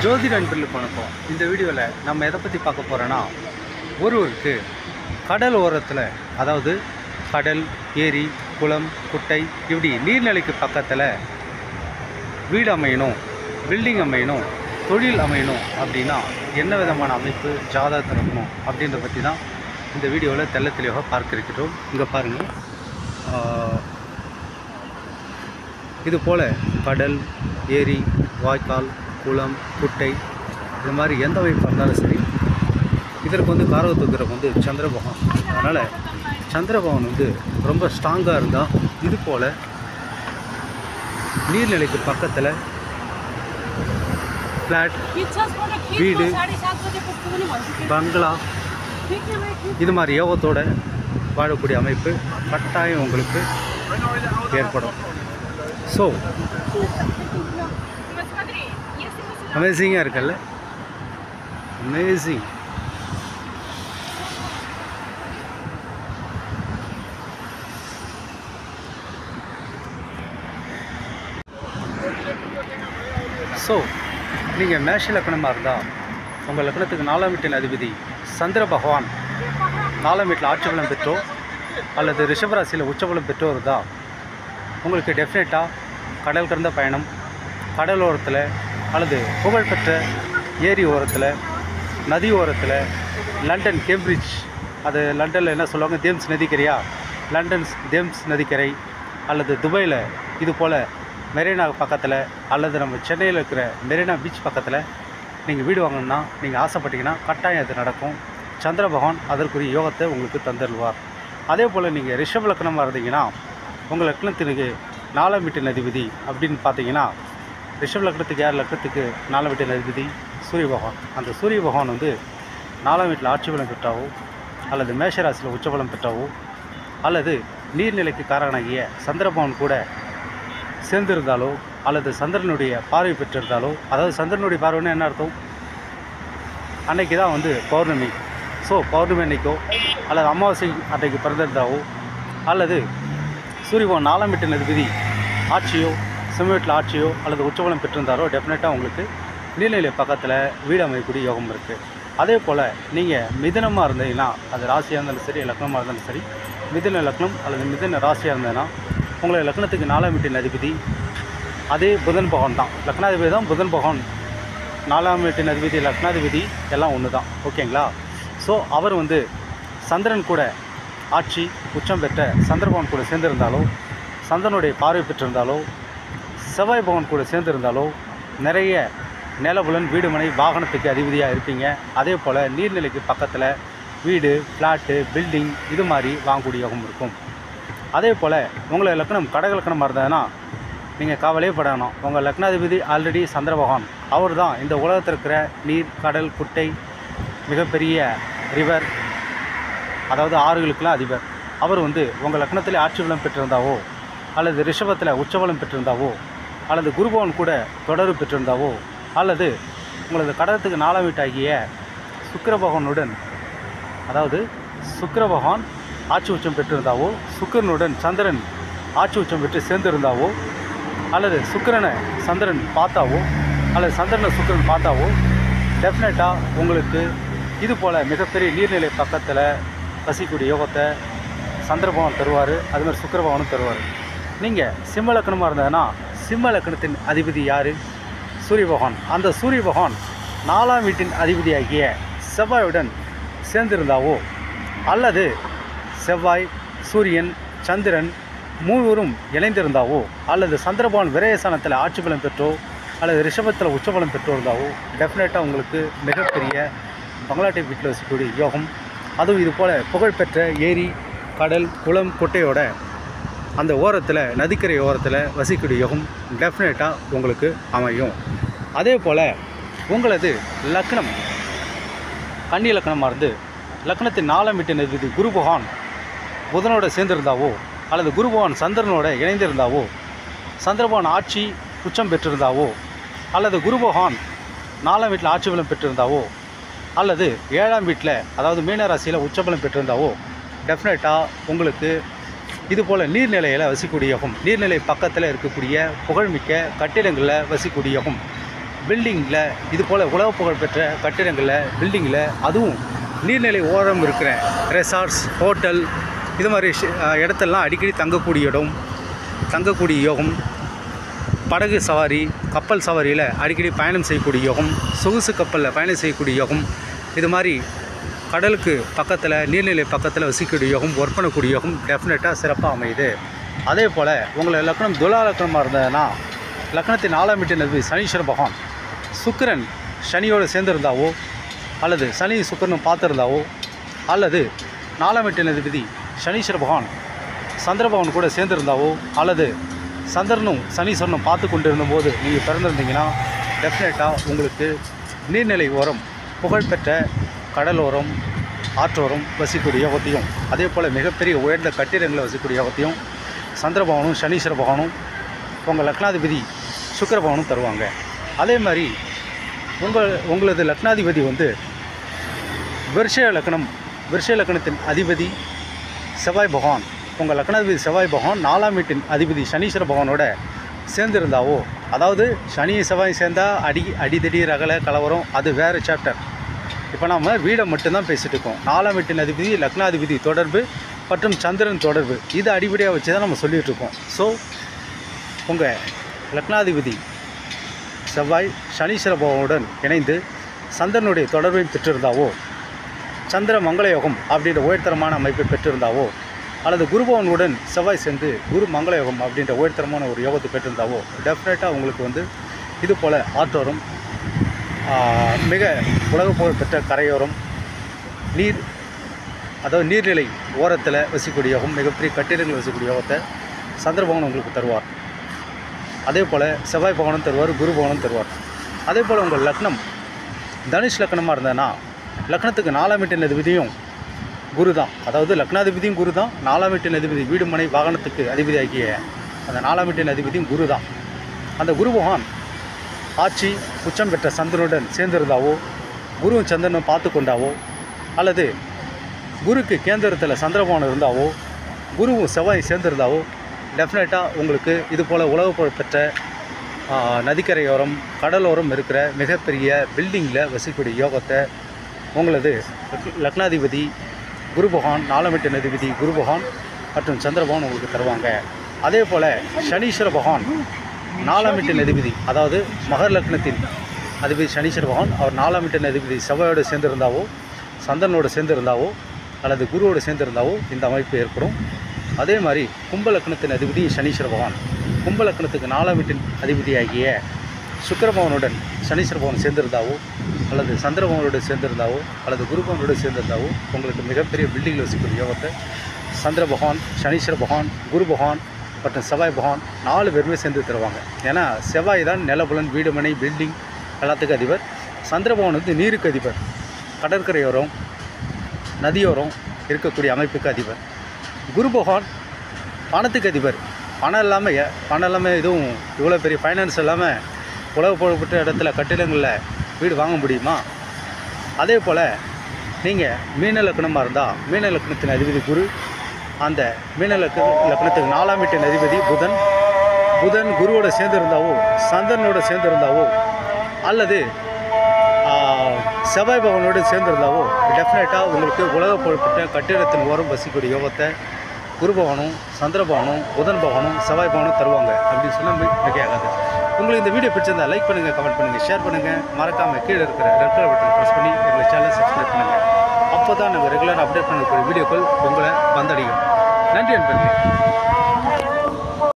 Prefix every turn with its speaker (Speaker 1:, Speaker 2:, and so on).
Speaker 1: ஜோதி நண்பர்களுக்கு வணக்கம் இந்த வீடியோவில் நம்ம எதை பற்றி பார்க்க போகிறோன்னா ஒருவருக்கு கடல் ஓரத்தில் அதாவது கடல் ஏரி குளம் குட்டை இப்படி நீர்நிலைக்கு பக்கத்தில் வீடு அமையணும் பில்டிங் அமையணும் தொழில் அமையணும் அப்படின்னா என்ன விதமான அமைப்பு ஜாதகத்தில் இருக்கணும் அப்படின்றத பற்றி தான் இந்த வீடியோவில் தெள்ள தெளிவாக பார்க்க இருக்கிறோம் இங்கே பாருங்கள் ஆஹ், இது போல் கடல் ஏரி வாய்க்கால் குளம் குட்டை இது மாதிரி எந்த அமைப்பு இருந்தாலும் சரி இதற்கு வந்து காரகத்துக்கிறக்கு வந்து சந்திரபகவான் அதனால் சந்திரபகவான் வந்து ரொம்ப ஸ்ட்ராங்காக இருந்தால் இது போல் நீர்நிலைக்கு பக்கத்தில் ஃப்ளாட் வீடு,
Speaker 2: வீடு பங்களா
Speaker 1: பங்களா இது மாதிரி யோகத்தோட வாழக்கூடிய அமைப்பு கட்டாயம் உங்களுக்கு ஏற்படும் ஸோ அமேசிங்காக இருக்குல்ல அமேசிங் ஸோ நீங்கள் மேஷ லக்கணமாக இருந்தால் உங்கள் லக்னத்துக்கு நாலாம் வீட்டின் அதிபதி சந்திர பகவான் நாலாம் வீட்டில் ஆட்சி பலம் பெற்றோ அல்லது ரிஷபராசியில் உச்சபலம் பெற்றோ இருந்தால் உங்களுக்கு டெஃபினட்டாக கடல் கடந்த பயணம் கடல் ஓரத்தில் அல்லது புகழ்பெற்ற ஏரி ஓரத்தில் நதி ஓரத்தில் லண்டன் கேம்பிரிட்ஜ் அது லண்டனில் என்ன சொல்லுவாங்க தேம்ஸ் நதிக்கரையா லண்டன் தேம்ஸ் நதிக்கரை அல்லது துபாயில் இது போல் மெரினா பக்கத்தில் அல்லது நம்ம சென்னையில் இருக்கிற மெரினா பீச் பக்கத்தில் நீங்கள் வீடு வாங்கணும்னா நீங்கள் ஆசைப்பட்டீங்கன்னா கட்டாயம் அது நடக்கும் சந்திர பகவான் அதற்குரிய யோகத்தை உங்களுக்கு தந்தருவார் அதே போல் நீங்கள் ரிஷப லக்னமாக இருந்தீங்கன்னா உங்கள் லக்னத்திற்கு நாலாம் வீட்டின் அதிபதி அப்படின்னு பார்த்தீங்கன்னா ரிஷப லக்னத்துக்கு யார் லக்னத்துக்கு நாலாம் வீட்டின் அதிபதி சூரிய பகவான் அந்த சூரிய பகவான் வந்து நாலாம் வீட்டில் ஆட்சி பலம் பெற்றாவோ அல்லது மேஷராசியில் உச்சபலம் பெற்றாவோ அல்லது நீர்நிலைக்கு காரணமாகிய சந்திரபவன் கூட சேர்ந்திருந்தாலோ அல்லது சந்திரனுடைய பார்வை பெற்றிருந்தாலோ அதாவது சந்திரனுடைய பார்வைன்னா என்ன அர்த்தம் அன்னைக்கு தான் வந்து பௌர்ணமி ஸோ பௌர்ணமி அன்னைக்கோ அல்லது அமாவாசை அன்னைக்கு பிறந்திருந்தாவோ அல்லது சூரியபவன் நாலாம் வீட்டு அதிபதி ஆட்சியோ சிம்ம ஆட்சியோ அல்லது உச்சபலம் பெற்றிருந்தாரோ டெஃபினட்டாக உங்களுக்கு நீர்நிலை பக்கத்தில் வீடு அமையக்கூடிய யோகம் இருக்குது அதே போல் நீங்கள் மிதனமாக இருந்தீங்கன்னா அது ராசியாக இருந்தாலும் சரி லக்னமாக இருந்தாலும் சரி மிதன லக்னம் அல்லது மிதன ராசியாக இருந்ததுன்னா உங்களை லக்னத்துக்கு நாலாம் வீட்டின் அதிபதி அதே புதன் பகவான் தான் லக்னாதிபதி தான் புதன் பகவான் நாலாம் வீட்டின் அதிபதி லக்னாதிபதி எல்லாம் ஒன்று தான் ஓகேங்களா ஸோ அவர் வந்து சந்திரன் கூட ஆட்சி உச்சம் பெற்ற சந்திரபவன் கூட சேர்ந்திருந்தாலோ சந்திரனுடைய பார்வை பெற்றிருந்தாலோ செவ்வாய் பவன் கூட சேர்ந்திருந்தாலோ நிறைய நிலபுலன் வீடு மனை வாகனத்துக்கு அதிபதியாக இருப்பீங்க அதே போல் நீர்நிலைக்கு பக்கத்தில் வீடு ஃப்ளாட்டு பில்டிங் இது மாதிரி வாங்கக்கூடிய யோகம் இருக்கும் அதே போல் உங்களை லக்னம் கடக லக்னமாக இருந்ததுன்னா நீங்கள் கவலையே படணும் உங்கள் லக்னாதிபதி ஆல்ரெடி சந்திர பகவான் அவர் தான் இந்த உலகத்தில் இருக்கிற நீர் கடல் குட்டை மிகப்பெரிய ரிவர் அதாவது ஆறுகளுக்கெல்லாம் அதிபர் அவர் வந்து உங்கள் லக்னத்தில் ஆட்சி பலம் பெற்றிருந்தாவோ அல்லது ரிஷபத்தில் உச்சபலம் பெற்றிருந்தாவோ அல்லது குருபவன் கூட தொடர்பு பெற்றிருந்தாவோ அல்லது உங்களது கடகத்துக்கு நாலாம் வீட்டாகிய சுக்கிர பகவானுடன் அதாவது சுக்கிர பகவான் ஆட்சி உச்சம் பெற்றிருந்தாவோ சுக்கிரனுடன் சந்திரன் ஆட்சி உச்சம் பெற்று சேர்ந்திருந்தாவோ அல்லது சுக்கிரனை சந்திரன் பார்த்தாவோ அல்லது சந்திரனை சுக்கிரன் பார்த்தாவோ டெஃபினட்டாக உங்களுக்கு இது போல் மிகப்பெரிய நீர்நிலை பக்கத்தில் வசிக்கக்கூடிய யோகத்தை சந்திர பகவான் தருவார் அது மாதிரி சுக்கிர பகவானும் தருவார் நீங்கள் சிம்ம லக்னமாக இருந்ததுன்னா சிம்ம லக்னத்தின் அதிபதி யார் சூரிய பகவான் அந்த சூரிய பகவான் நாலாம் வீட்டின் அதிபதியாகிய செவ்வாயுடன் சேர்ந்திருந்தாவோ அல்லது செவ்வாய் சூரியன் சந்திரன் மூவரும் இணைந்திருந்தாவோ அல்லது சந்திரபவன் விரயசானத்தில் ஆட்சி பலம் பெற்றோ அல்லது ரிஷபத்தில் உச்சபலம் பெற்றோ இருந்தாவோ டெஃபினட்டாக உங்களுக்கு மிகப்பெரிய பங்களாட்டை வீட்டில் வசிக்கக்கூடிய யோகம் அதுவும் இது போல் புகழ்பெற்ற ஏரி கடல் குளம் குட்டையோட அந்த ஓரத்தில் நதிக்கரை ஓரத்தில் வசிக்கக்கூடிய யோகம் டெஃபினட்டாக உங்களுக்கு அமையும் அதே போல் உங்களது லக்னம் கன்னி லக்னமாக இருந்து லக்னத்தின் நாலாம் வீட்டு அதிபதி குரு பகவான் புதனோட சேர்ந்திருந்தாவோ அல்லது குரு பகவான் சந்திரனோட இணைந்திருந்தாவோ சந்திரபகவான் ஆட்சி உச்சம் பெற்றிருந்தாவோ அல்லது குரு பகவான் நாலாம் வீட்டில் ஆட்சி பலம் பெற்றிருந்தாவோ அல்லது ஏழாம் வீட்டில் அதாவது மீன ராசியில் உச்சபலம் பெற்றிருந்தாவோ டெஃபினட்டாக உங்களுக்கு இது போல் நீர்நிலையில் வசிக்கக்கூடிய யோகம் நீர்நிலை பக்கத்தில் இருக்கக்கூடிய புகழ்மிக்க கட்டிடங்களில் வசிக்கக்கூடிய யோகம் பில்டிங்கில் இது போல் உலக புகழ்பெற்ற கட்டிடங்களில் பில்டிங்கில் அதுவும் நீர்நிலை ஓரம் இருக்கிற ரெசார்ட்ஸ் ஹோட்டல் இது மாதிரி ஷி- அஹ் இடத்தெல்லாம் அடிக்கடி தங்கக்கூடிய இடம் தங்கக்கூடிய யோகம் படகு சவாரி கப்பல் சவாரியில் அடிக்கடி பயணம் செய்யக்கூடிய யோகம் சொகுசு கப்பலில் பயணம் செய்யக்கூடிய யோகம் இது மாதிரி கடலுக்கு பக்கத்தில் நீர்நிலை பக்கத்தில் வசிக்கக்கூடிய யோகம் ஒர்க் பண்ணக்கூடிய யோகம் டெஃபினட்டாக சிறப்பாக அமையுது அதே போல் உங்களை லக்னம் துலா லக்னமாக இருந்ததுன்னா லக்னத்தின் நாலாம் வீட்டு நதி சனீஸ்வர பகவான் சுக்கிரன் சனியோடு சேர்ந்திருந்தாவோ அல்லது சனி சுக்கிரனும் பார்த்துருந்தாவோ அல்லது நாலாம் வீட்டு அதிபதி சனீஸ்வர பகவான் சந்திரபவன் கூட சேர்ந்திருந்தாவோ அல்லது சந்திரனும் சனீஸ்வரனும் பார்த்து கொண்டு இருந்தபோது நீங்கள் பிறந்திருந்தீங்கன்னா டெஃபினட்டாக உங்களுக்கு நீர்நிலை ஓரம் புகழ்பெற்ற கடலோரம் ஆற்றோரம் வசிக்கூடிய யோகத்தையும் அதே போல் மிகப்பெரிய உயர்ந்த கட்டிடங்களில் வசிக்கூடிய யோகத்தையும் சந்திரபவனும் சனீஸ்வர பகவானும் உங்கள் லக்னாதிபதி சுக்கிர பகவானும் தருவாங்க அதே மாதிரி உங்கள் உங்களது லக்னாதிபதி வந்து விருஷ லக்னம் விருஷ லக்னத்தின் அதிபதி செவ்வாய் பகவான் உங்கள் லக்னாதிபதி செவ்வாய் பகவான் நாலாம் வீட்டின் அதிபதி சனீஸ்வர பகவானோட சேர்ந்திருந்தாவோ அதாவது சனி செவ்வாய் சேர்ந்தா அடி அடிதடி ரகல கலவரம் அது வேறு சாப்டர் இப்போ நாம் வீடை மட்டும்தான் பேசிட்டு இருக்கோம் நாலாம் வீட்டின் அதிபதி லக்னாதிபதி தொடர்பு மற்றும் சந்திரன் தொடர்பு இது அடிப்படையாக வச்சு தான் நம்ம சொல்லிகிட்டு இருக்கோம் ஸோ உங்கள் லக்னாதிபதி செவ்வாய் சனீஸ்வர பகவானுடன் இணைந்து சந்திரனுடைய தொடர்பை பெற்றிருந்தாவோ சந்திர மங்கள யோகம் அப்படின்ற உயர்தரமான அமைப்பை பெற்றிருந்தாவோ அல்லது குருபவனுடன் செவ்வாய் சேர்ந்து குரு மங்கள யோகம் அப்படின்ற உயர்தரமான ஒரு யோகத்தை பெற்றிருந்தாவோ டெஃபினட்டாக உங்களுக்கு வந்து இது போல் ஆற்றோரம் ஆஹ், மிக உலக புகழ் பெற்ற கரையோரம் நீர் அதாவது நீர்நிலை ஓரத்தில் வசிக்கூடிய யோகம் மிகப்பெரிய கட்டிடங்கள் வசிக்கூடிய யோகத்தை சந்திரபவன் உங்களுக்கு தருவார் அதே போல் செவ்வாய் பகவானும் தருவார் குரு பகவானும் தருவார் அதே போல் உங்கள் லக்னம் தனுஷ் லக்னமாக இருந்ததுன்னா லக்னத்துக்கு நாலாம் வீட்டின் அதிபதியும் குரு தான் அதாவது லக்னாதிபதியும் குரு தான் நாலாம் வீட்டின் அதிபதி வீடு மனை வாகனத்துக்கு அதிபதி ஆகிய அந்த நாலாம் வீட்டின் அதிபதியும் குரு தான் அந்த குரு பகவான் ஆட்சி உச்சம் பெற்ற சந்திரனுடன் சேர்ந்திருந்தாவோ குருவும் சந்திரனும் பார்த்து கொண்டாவோ அல்லது குருக்கு கேந்திரத்தில் சந்திரபவன் இருந்தாவோ குருவும் செவ்வாய் சேர்ந்திருந்தாவோ டெஃபினட்டாக உங்களுக்கு இது போல் உலக புகழ் பெற்ற ஆ, நதிக்கரையோரம் கடலோரம் இருக்கிற மிகப்பெரிய பில்டிங்கில் வசிக்கக்கூடிய யோகத்தை உங்களது லக்- லக்னாதிபதி குரு பகவான் நாலமெட்டு அதிபதி குரு பகவான் மற்றும் சந்திர பகவான் உங்களுக்கு தருவாங்க அதே போல் சனீஸ்வர பகவான் நாலாம் வீட்டின் அதிபதி அதாவது மகர் லக்னத்தின் அதிபதி சனீஸ்வர பகவான் அவர் நாலாம் வீட்டின் அதிபதி செவ்வாயோடு சேர்ந்திருந்தாவோ சந்திரனோடு சேர்ந்திருந்தாவோ அல்லது குருவோடு சேர்ந்திருந்தாவோ இந்த அமைப்பு ஏற்படும் அதே மாதிரி கும்ப லக்னத்தின் அதிபதி சனீஸ்வர பகவான் கும்ப லக்னத்துக்கு நாலாம் வீட்டின் அதிபதியாகிய சுக்கிரபவனுடன் சனீஸ்வர பகவான் சேர்ந்திருந்தாவோ அல்லது சந்திரபவனோடு சேர்ந்திருந்தாவோ அல்லது குருபவனோடு சேர்ந்திருந்தாவோ உங்களுக்கு மிகப்பெரிய பில்டிங்கில் வசிக்கக்கூடிய யோகத்தை சந்திர பகவான் சனீஸ்வர பகவான் குரு பகவான் மற்றும் செவ்வாய் பகவான் நாலு பேருமே சேர்ந்து தருவாங்க ஏன்னா செவ்வாய் தான் நிலபுலன் வீடுமனை பில்டிங் எல்லாத்துக்கும் அதிபர் சந்திர பகவான் வந்து நீருக்கு அதிபர் கடற்கரையோரம் நதியோரம் இருக்கக்கூடிய அமைப்புக்கு அதிபர் குரு பகவான் பணத்துக்கு அதிபர் பணம் இல்லாமல் எ- பணம் இல்லாமல் எதுவும் இவ்வளோ பெரிய ஃபைனான்ஸ் இல்லாமல் உலக புகழ்பெற்ற இடத்துல கட்டிடங்களில் வீடு வாங்க முடியுமா அதே போல் நீங்கள் மீன லக்னமாக இருந்தால் மீன லக்னத்தின் அதிபதி குரு அந்த மீன லக்க லக்னத்துக்கு நாலாம் வீட்டின் அதிபதி புதன் புதன் குருவோட சேர்ந்திருந்தாவோ சந்திரனோட சேர்ந்திருந்தாவோ அல்லது ஆஹ், செவ்வாய் பகவானோடு சேர்ந்திருந்தாவோ டெஃபினட்டாக உங்களுக்கு உலக புகழ்பெற்ற கட்டிடத்தின் ஓரம் வசிக்கக்கூடிய யோகத்தை குரு பகவானும் சந்திர பகவானும் புதன் பகவானும் செவ்வாய் பகவானும் தருவாங்க அப்படின்னு சொன்னால் மிகையாகாது உங்களுக்கு இந்த வீடியோ பிடிச்சிருந்தா லைக் பண்ணுங்கள் கமெண்ட் பண்ணுங்கள் ஷேர் பண்ணுங்கள் மறக்காமல் கீழே இருக்கிற ரெட் கலர் பட்டன் ப்ரெஸ் பண்ணி எங்களை சேனல் சப்ஸ்கிரைப் பண்ணுங்கள் அப்போ தான் நாங்கள் ரெகுலர் அப்டேட் பண்ணக்கூடிய வீடியோக்கள் உங்களை வந்தடையும் நன்றி நண்பர்களே